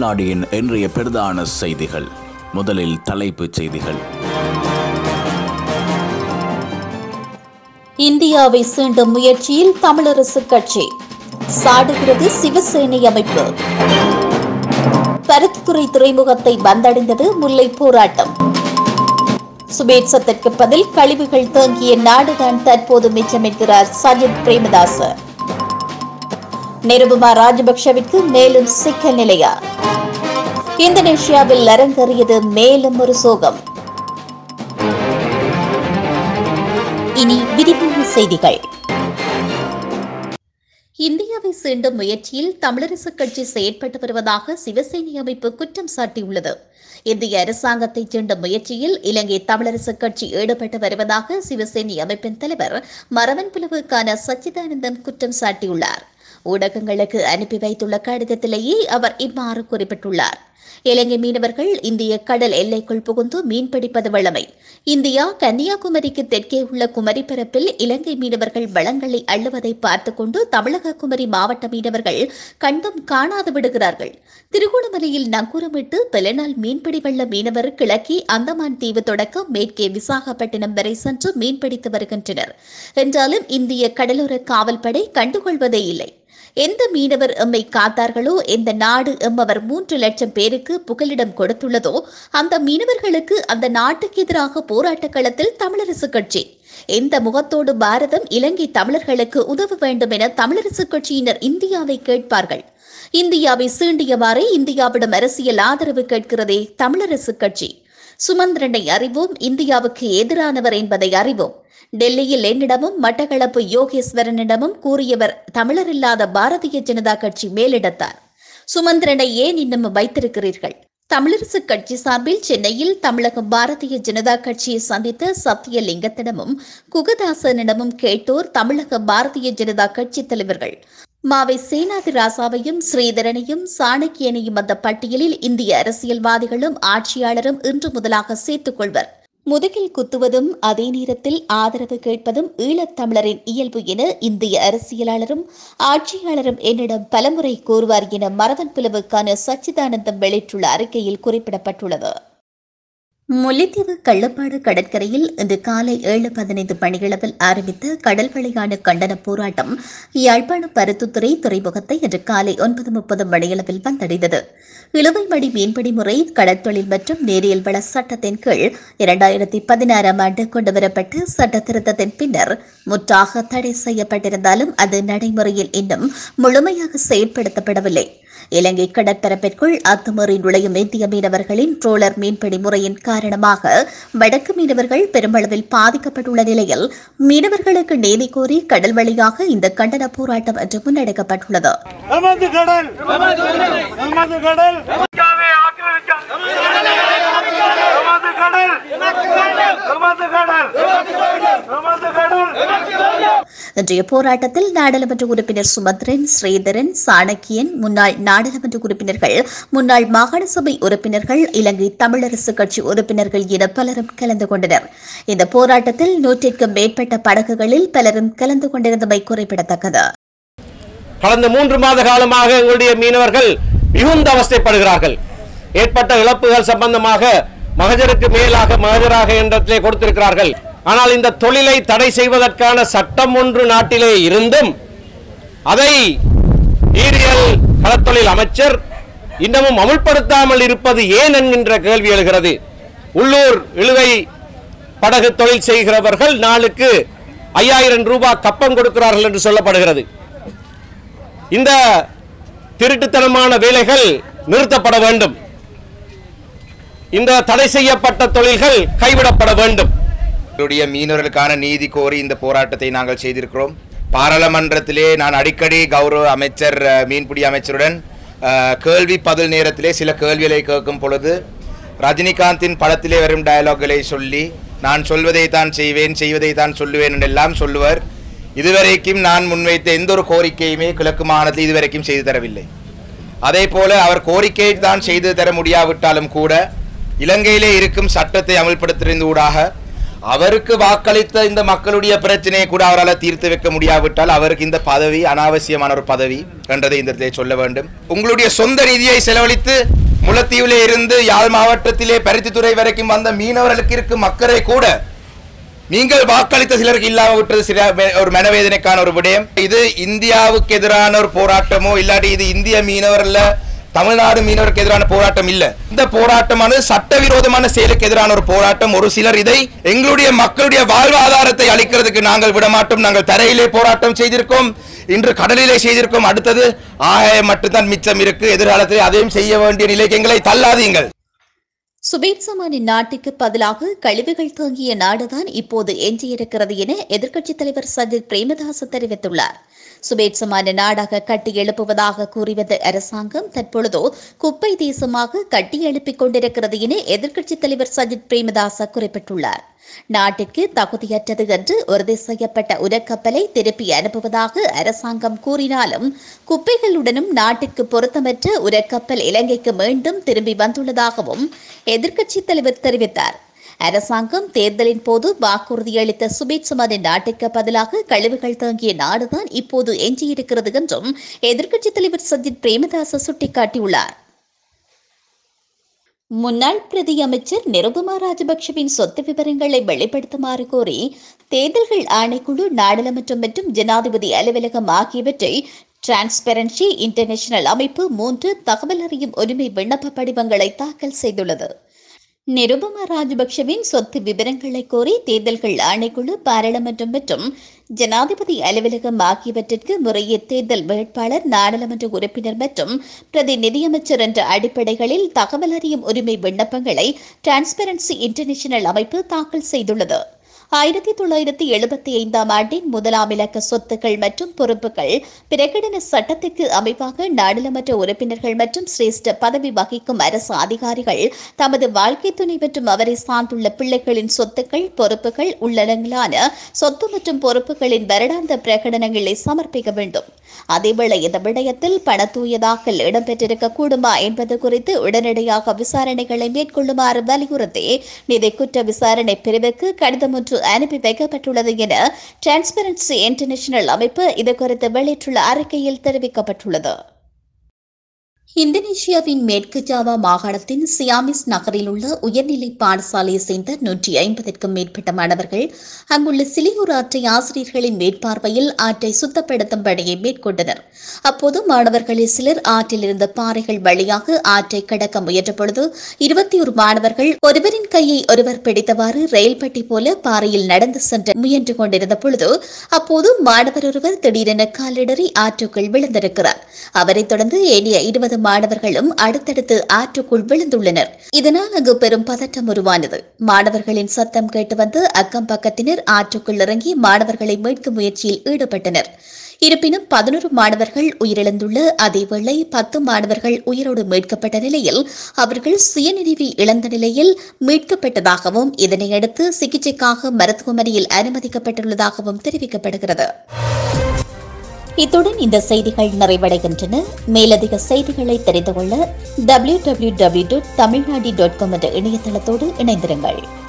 தமிழ்நாடின் இன்றைய பிரதான செய்திகள் முதலில் தலைப்புச் செய்திகள் இந்தியாவை சீண்டும் முயற்சியில் தமிழரசு கட்சி சாடுகிறது சிவசேனை அமைப்பு பருத்தித்துறை துறைமுகத்தை வந்தடைந்தது முல்லை போராட்டம் சுபேட்சத்திற்கு பதில் கழிவுகள் தேங்கிய நாடுதான் தற்போது மிச்சம் என்கிறார் சஜித் பிரேமதாச நிருபமா ராஜபக்ஷவிற்கு மேலும் சிக்கல் நிலையா இந்தோனேஷியாவில் அரங்கேறியது மேலும் ஒரு சோகம் இனி விரிவான செய்திகள் இந்தியாவை சீண்டும் முயற்சியில் தமிழரசுக் கட்சி செயற்பட்டு வருவதாக சிவசேனை அமைப்பு குற்றம் சாட்டியுள்ளது இந்திய அரசாங்கத்தை சீண்டும் முயற்சியில் இலங்கை தமிழரசுக் கட்சி ஈடுபட்டு வருவதாக சிவசேனை அமைப்பின் தலைவர் மரவன் புலவுக்கான சச்சிதானந்தம் குற்றம் சாட்டியுள்ளார் ஊடகங்களுக்கு அனுப்பி வைத்துள்ள கடிதத்திலேயே அவர் இவ்வாறு குறிப்பிட்டுள்ளார் இலங்கை மீனவர்கள் இந்திய கடல் எல்லைக்குள் புகுந்து மீன்பிடிப்பது வழமை இந்தியா கன்னியாகுமரிக்கு தெற்கே உள்ள குமரி பரப்பில் இலங்கை மீனவர்கள் வளங்களை அள்ளுவதை பார்த்துக் கொண்டு தமிழக குமரி மாவட்ட மீனவர்கள் கண்டும் காணாது விடுகிறார்கள் திருகோணமலையில் நங்கூரமிட்டு பல நாள் மீன்பிடி வள்ள மீனவர் கிழக்கே அந்தமான் தீவு தொடக்கம் மேற்கே விசாகப்பட்டினம் வரை சென்று மீன்பிடித்து வருகின்றனர் என்றாலும் இந்திய கடலோர காவல்படை கண்டுகொள்வதே இல்லை எந்த மீனவர் எம்மை காத்தார்களோ எந்த நாடு எம்மவர் மூன்று லட்சம் பேருக்கு புகலிடம் கொடுத்துள்ளதோ அந்த மீனவர்களுக்கு அந்த நாட்டுக்கு எதிராக போராட்ட களத்தில் தமிழரசு கட்சி எந்த முகத்தோடு பாரதம் இலங்கை தமிழர்களுக்கு உதவ வேண்டும் என தமிழரசு கட்சியினர் இந்தியாவை கேட்பார்கள் இந்தியாவை சீண்டியவாறே இந்தியாவிடம் அரசியல் ஆதரவு கேட்கிறதே தமிழரசு கட்சி சுமந்திரனை அறிவோம் இந்தியாவுக்கு எதிரானவர் என்பதை அறிவோம் டெல்லியில் என்னிடமும் மட்டக்களப்பு யோகேஸ்வரனிடமும் கூறியவர் தமிழரில்லாத பாரதிய ஜனதா கட்சி மேலிடத்தார் சுமந்திரனை ஏன் இன்னும் வைத்திருக்கிறீர்கள் தமிழரசு கட்சி சார்பில் சென்னையில் தமிழக பாரதிய ஜனதா கட்சியை சந்தித்த சத்தியலிங்கத்திடமும் குகதாசனிடமும் கேட்டோர் தமிழக பாரதிய ஜனதா கட்சி தலைவர்கள் மாவை சேனாதி ராசாவையும் ஸ்ரீதரனையும் சாணக்கியனையும் அந்த பட்டியலில் இந்திய அரசியல்வாதிகளும் ஆட்சியாளரும் இன்று முதலாக சேர்த்துக் கொள்வர் முதுகில் குத்துவதும் அதே நேரத்தில் ஆதரவு கேட்பதும் ஈழத்தமிழரின் இயல்பு என இந்திய அரசியலாளரும் ஆட்சியாளரும் என்னிடம் பலமுறை கூறுவார் என மரவன் பிளவுக்கான சச்சிதானந்தம் வெளியிட்டுள்ள அறிக்கையில் குறிப்பிடப்பட்டுள்ளது முல்லைத்தீவு கள்ளப்பாடு கடற்கரையில் இன்று காலை ஏழு பதினைந்து மணியளவில் ஆரம்பித்த கடல் வழியான கண்டன போராட்டம் யாழ்ப்பாணம் பருத்துத்துறை துறைமுகத்தை இன்று காலை ஒன்பது முப்பது மணியளவில் வந்தடைந்தது இழுவை மடி மீன்பிடி முறை கடற்தொழில் மற்றும் நேரியல் வள சட்டத்தின் கீழ் இரண்டாயிரத்தி பதினாறாம் ஆண்டு கொண்டுவரப்பட்டு சட்ட திருத்தத்தின் பின்னர் முற்றாக தடை செய்யப்பட்டிருந்தாலும் அது நடைமுறையில் இன்னும் முழுமையாக செயல்படுத்தப்படவில்லை இலங்கை கடற்பரப்பிற்குள் அத்துமீறி நுழையும் இந்திய மீனவர்களின் ட்ரோலர் மீன்பிடி முறையின் காரணமாக வடக்கு மீனவர்கள் பெருமளவில் பாதிக்கப்பட்டுள்ள நிலையில் மீனவர்களுக்கு நீதி கோரி கடல் வழியாக இந்த கண்டன போராட்டம் இன்று முன்னெடுக்கப்பட்டுள்ளது நமது கடல் நமது கடல் இந்தியாவை ஆக்கிரமிக்க நமது கடல் நமது கடல் நமது கடல் இன்றைய போராட்டத்தில் நாடாளுமன்ற உறுப்பினர் சுமந்திரன் ஸ்ரீதரன் சாணக்கியன் முன்னாள் நாடாளுமன்ற உறுப்பினர்கள் முன்னாள் மாகாண சபை உறுப்பினர்கள் இலங்கை தமிழரசு கட்சி உறுப்பினர்கள் என பலரும் கலந்து கொண்டனர் இந்த போராட்டத்தில் நூற்றிற்கும் மேற்பட்ட படகுகளில் பலரும் கலந்து கொண்டிருந்தமை குறிப்பிடத்தக்கது கடந்த மூன்று மாத காலமாக எங்களுடைய மீனவர்கள் மிகுந்த அவஸ்தைப்படுகிறார்கள் ஏற்பட்ட இழப்புகள் சம்பந்தமாக மகஜருக்கு மேலாக மகஜராக என்றத்திலே கொடுத்திருக்கிறார்கள் ஆனால் இந்த தொழிலை தடை செய்வதற்கான சட்டம் ஒன்று நாட்டிலே இருந்தும் அதை நீரியல் களத்தொழில் அமைச்சர் இன்னமும் அமுல்படுத்தாமல் இருப்பது ஏன் என்கின்ற கேள்வி எழுகிறது உள்ளூர் இழுவை படகு தொழில் செய்கிறவர்கள் நாளுக்கு ஐயாயிரம் ரூபாய் கப்பம் கொடுக்கிறார்கள் என்று சொல்லப்படுகிறது இந்த திருட்டுத்தனமான வேலைகள் நிறுத்தப்பட வேண்டும் இந்த தடை செய்யப்பட்ட தொழில்கள் கைவிடப்பட வேண்டும் எங்களுடைய மீனவர்களுக்கான நீதி கோரி இந்த போராட்டத்தை நாங்கள் செய்திருக்கிறோம் பாராளுமன்றத்திலே நான் அடிக்கடி கௌரவ அமைச்சர் அஹ், மீன்பிடி அமைச்சருடன் அஹ், கேள்வி பதில் நேரத்திலே சில கேள்விகளை கேட்கும் பொழுது ரஜினிகாந்தின் படத்திலே வரும் டயலாக்களை சொல்லி நான் சொல்வதை தான் செய்வேன் செய்வதை தான் சொல்லுவேன் என்றெல்லாம் சொல்லுவர் இதுவரைக்கும் நான் முன்வைத்த எந்த ஒரு கோரிக்கையுமே கிழக்கு மாகாணத்தில் இதுவரைக்கும் செய்து தரவில்லை அதே போல அவர் கோரிக்கையை தான் செய்து தர முடியாவிட்டாலும் கூட இலங்கையிலே இருக்கும் சட்டத்தை அமல்படுத்துவதன் ஊடாக அவருக்கு வாக்களித்த இந்த மக்களுடைய பிரச்சனையை கூட அவரால் தீர்த்து வைக்க முடியாவிட்டால் அவருக்கு இந்த பதவி அனாவசியமான ஒரு பதவி என்றதை இந்த இடத்திலே சொல்ல வேண்டும் உங்களுடைய சொந்த நிதியை செலவழித்து முல்லைத்தீவிலே இருந்து யாழ் மாவட்டத்திலே பருத்தித்துறை வரைக்கும் வந்த மீனவர்களுக்கு இருக்கும் அக்கறை கூட நீங்கள் வாக்களித்த சிலருக்கு இல்லாம விட்டது சில ஒரு மனவேதனைக்கான ஒரு விடயம் இது இந்தியாவுக்கு எதிரான ஒரு போராட்டமோ இல்லாட்டி இது இந்திய மீனவர்ல தமிழ்நாடு மீனவருக்கு எதிரான போராட்டம் இல்ல இந்த போராட்டமானது சட்டவிரோதமான செயலுக்கு எதிரான ஒரு போராட்டம் ஒரு சிலர் இதை எங்களுடைய மக்களுடைய வாழ்வாதாரத்தை அளிக்கிறதுக்கு நாங்கள் விடமாட்டோம் நாங்கள் தரையிலே போராட்டம் செய்திருக்கோம் இன்று கடலிலே செய்திருக்கோம் அடுத்தது ஆகாயம் மட்டும்தான் மிச்சம் இருக்கு எதிர்காலத்திலே அதையும் செய்ய வேண்டிய நிலைக்கு எங்களை தள்ளாதீங்கள் சுபேத் சமானின் நாட்டுக்கு பதிலாக கழிவுகள் தாங்கிய நாடுதான் இப்போது எஞ்சியிருக்கிறது என எதிர்க்கட்சித் தலைவர் சஜித் பிரேமதாச தெரிவித்துள்ளார் சுபேத் சமான நாடாக கட்டி எழுப்புவதாக கூறி வந்த அரசாங்கம் தற்பொழுதோ குப்பை தேசமாக கட்டி எழுப்பிக் கொண்டிருக்கிறது என எதிர்க்கட்சித் தலைவர் சஜித் பிரேமதாச குறிப்பிட்டுள்ளார் நாட்டிற்கு தகுதியற்றது என்று உறுதி செய்யப்பட்ட உரக்கப்பலை திருப்பி அனுப்புவதாக அரசாங்கம் கூறினாலும் குப்பைகளுடனும் நாட்டிற்கு பொருத்தமற்ற உரக்கப்பல் இலங்கைக்கு மீண்டும் திரும்பி வந்துள்ளதாகவும் எதிர்க்கட்சித் தலைவர் தெரிவித்தார் அரசாங்கம் தேர்தலின் போது வாக்குறுதியளித்த சுபேத் சமாதின் நாட்டுக்கு பதிலாக கழிவுகள் தாங்கிய நாடுதான் இப்போது எஞ்சியிருக்கிறது என்றும் எதிர்க்கட்சித் தலைவர் சஜித் பிரேமதாச சுட்டிக்காட்டியுள்ளார் முன்னாள் பிரதி அமைச்சர் நிருபமா ராஜபக்ஷவின் சொத்து விவரங்களை வெளிப்படுத்துமாறு கோரி தேர்தல்கள் ஆணைக்குழு நாடாளுமன்றம் மற்றும் ஜனாதிபதி அலுவலகம் ஆகியவற்றை டிரான்ஸ்பெரன்சி இன்டர்நேஷனல் அமைப்பு மூன்று தகவல் அறியும் உரிமை விண்ணப்ப படிவங்களை தாக்கல் செய்துள்ளது நிருபமா ராஜபக்ஷவின் சொத்து விவரங்களை கோரி தேர்தல்கள் ஆணைக்குழு பாராளுமன்றம் மற்றும் ஜனாதிபதி அலுவலகம் ஆகியவற்றிற்கு முறையே தேர்தல் வேட்பாளர் நாடாளுமன்ற உறுப்பினர் மற்றும் பிரதி நிதியமைச்சர் என்ற அடிப்படைகளில் தகவல் அறியும் உரிமை விண்ணப்பங்களை டிரான்ஸ்பெரன்சி இன்டர்நேஷனல் அமைப்பு தாக்கல் செய்துள்ளது ஆயிரத்தி தொள்ளாயிரத்தி எழுபத்தி ஐந்தாம் ஆண்டின் முதலாம் இலக்க சொத்துக்கள் மற்றும் பொறுப்புகள் பிரகடன சட்டத்திற்கு அமைவாக நாடாளுமன்ற உறுப்பினர்கள் மற்றும் சிரேஷ்ட பதவி வகிக்கும் அரசு அதிகாரிகள் தமது வாழ்க்கை துணை மற்றும் அவரை சார்ந்துள்ள பிள்ளைகளின் சொத்துக்கள் பொறுப்புகள் உள்ளடங்கலான சொத்து மற்றும் பொறுப்புகளின் வருடாந்த பிரகடனங்களை சமர்ப்பிக்க வேண்டும் அதேவேளை இந்த விடயத்தில் பண தூயதாக்கல் இடம்பெற்றிருக்க கூடுமா என்பது குறித்து உடனடியாக விசாரணைகளை மேற்கொள்ளுமாறு வலியுறுத்தி நிதி குற்ற விசாரணை பிரிவுக்கு கடிதம் ஒன்று அனுப்பி வைக்கப்பட்டுள்ளது என டிரான்ஸ்பரன்சி இன்டர்நேஷனல் அமைப்பு இதுகுறித்து வெளியிட்டுள்ள அறிக்கையில் தெரிவிக்கப்பட்டுள்ளது இந்தோனேஷியாவின் மேற்கு ஜாவா மாகாணத்தின் சியாமிஸ் நகரில் உள்ள உயர்நிலை பாடசாலையை சேர்ந்த நூற்றி ஐம்பதற்கும் மேற்பட்ட மாணவர்கள் அங்குள்ள சிலியூர் ஆற்றை ஆசிரியர்களின் மேற்பார்வையில் ஆற்றை சுத்தப்படுத்தும் பணியை மேற்கொண்டனர் அப்போது மாணவர்களில் சிலர் ஆற்றில் இருந்த பாறைகள் வழியாக ஆற்றை கடக்க முயன்றபொழுது இருபத்தி ஒரு மாணவர்கள் ஒருவரின் கையை ஒருவர் பிடித்தவாறு ரயில் பெட்டி போல பாறையில் நடந்து சென்று முயன்று கொண்டிருந்த பொழுது அப்போது மாணவர் ஒருவர் திடீரென காலிடறி ஆற்றுக்குள் விழுந்திருக்கிறார் அவரைத் தொடர்ந்து ஏனைய இருபது மாணவர்களும் அடுத்தடுத்து ஆற்றுக்குள் விழுந்துள்ளனர் இதனால் அங்கு பெரும் பதட்டம் உருவானது மாணவர்களின் சத்தம் கேட்டு வந்து அக்கம் பக்கத்தினர் ஆற்றுக்குள் இறங்கி மாணவர்களை மீட்கும் முயற்சியில் ஈடுபட்டனர் இருப்பினும் பதினோரு மாணவர்கள் உயிரிழந்துள்ள அதேவேளை பத்து மாணவர்கள் உயிரோடு மீட்கப்பட்ட நிலையில் அவர்கள் சுயநினைவை இழந்த நிலையில் மீட்கப்பட்டதாகவும் இதனையடுத்து சிகிச்சைக்காக மருத்துவமனையில் அனுமதிக்கப்பட்டுள்ளதாகவும் தெரிவிக்கப்படுகிறது இத்துடன் இந்த செய்திகள் நிறைவடைகின்றன மேலதிக செய்திகளை தெரிந்து கொள்ள W W W dot Tamil Nadu dot com என்ற இணையதளத்தோடு இணைந்திருங்கள்